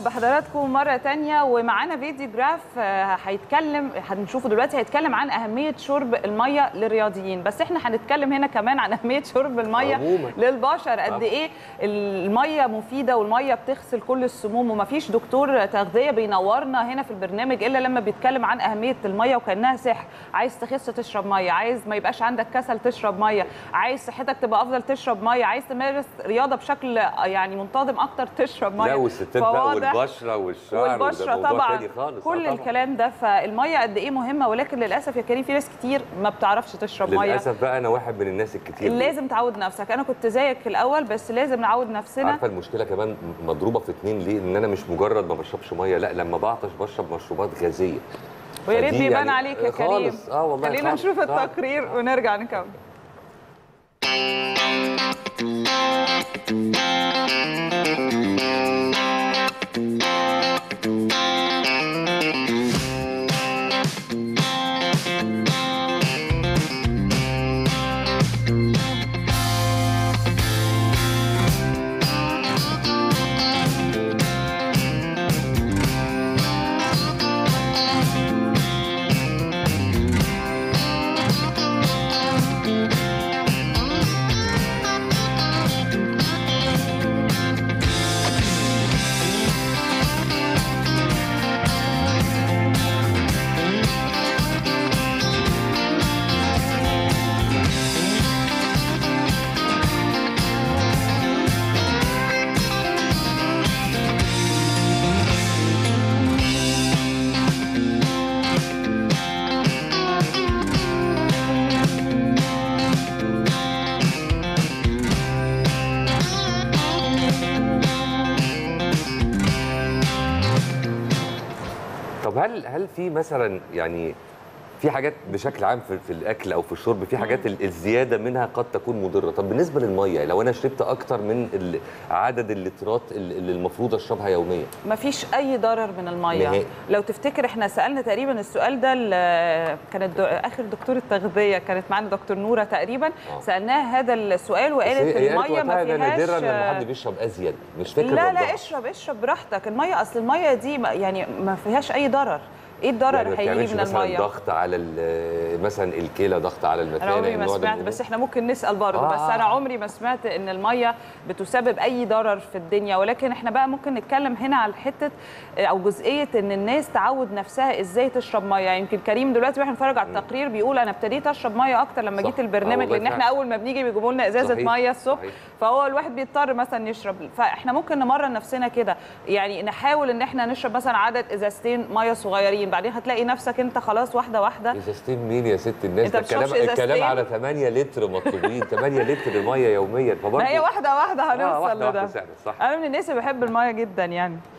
بحضراتكم مرة تانية ومعانا فيديو جراف آه، هيتكلم هنشوفه دلوقتي هيتكلم عن أهمية شرب المية للرياضيين بس احنا هنتكلم هنا كمان عن أهمية شرب المية عموماً. للبشر قد طبعاً. إيه المية مفيدة والمية بتغسل كل السموم ومفيش دكتور تغذية بينورنا هنا في البرنامج إلا لما بيتكلم عن أهمية المية وكأنها سحر عايز تخس تشرب مية عايز ما يبقاش عندك كسل تشرب مية عايز صحتك تبقى أفضل تشرب مية عايز تمارس رياضة بشكل يعني منتظم أكتر تشرب مية لا والستات بقى فواضح والبشره والشعر وده والبشره موضوع طبعا تاني خالص كل آه طبعاً. الكلام ده فالميه قد ايه مهمه ولكن للاسف يا كريم في ناس كتير ما بتعرفش تشرب ميه للاسف بقى انا واحد من الناس الكتير دي. لازم تعود نفسك انا كنت زيك في الاول بس لازم نعود نفسنا عارفه المشكله كمان مضروبه في اتنين ليه ان انا مش مجرد ما بشربش ميه لا لما بعطش بشرب مشروبات غازيه ويا ريت فدي بيبان يعني عليك يا كريم خالص اه والله خلينا خالص. نشوف آه. التقرير ونرجع نكمل طب هل هل في مثلا يعني في حاجات بشكل عام في, في الاكل او في الشرب في حاجات ال- الزياده منها قد تكون مضره طب بالنسبه للميه لو انا شربت اكتر من ال- عدد اللترات ال- اللي المفروض اشربها يوميا مفيش اي ضرر من الميه نهائي. لو تفتكر احنا سالنا تقريبا السؤال ده ل- كانت دو... اخر دكتور التغذيه كانت معانا دكتور نوره تقريبا آه. سالناها هذا السؤال بس وقالت هي- هي قالت الميه ما وقتها ده نادرا فيهاش لما حد بيشرب ازيد مش فاكر لا موضوعها. لا اشرب اشرب براحتك الميه اصل الميه دي ما- يعني ما فيهاش اي ضرر ايه الضرر يعني ما هيجي بتعملش من مثلا الميه ضغط على ال- مثلا الكلى ضغط على المثانه انا عمري ما النوع ده سمعت من بس احنا ممكن نسال برضه آه. بس انا عمري ما سمعت ان الميه بتسبب اي ضرر في الدنيا ولكن احنا بقى ممكن نتكلم هنا على حته او جزئيه ان الناس تعود نفسها ازاي تشرب ميه يمكن كريم دلوقتي واحنا بنتفرج على التقرير بيقول انا ابتديت اشرب ميه اكتر لما صح. جيت آه البرنامج والله لان احنا فعلا. اول ما بنيجي بيجيبوا لنا ازازه صحيح. ميه الصبح صحيح. فهو الواحد بيضطر مثلا يشرب فاحنا ممكن نمرن نفسنا كده يعني نحاول ان احنا نشرب مثلا عدد ازازتين ميه صغيرين بعدين هتلاقي نفسك انت خلاص واحده واحده ازازتين مين يا ست الناس أنت ده بتشربش الكلام الكلام إزازتين؟ على 8 لتر مطلوبين 8 لتر ميه يوميا فبرضه ما هي واحده واحده آه، هنوصل واحدة لده واحدة فعلا، صح. انا من الناس اللي بحب الميه جدا يعني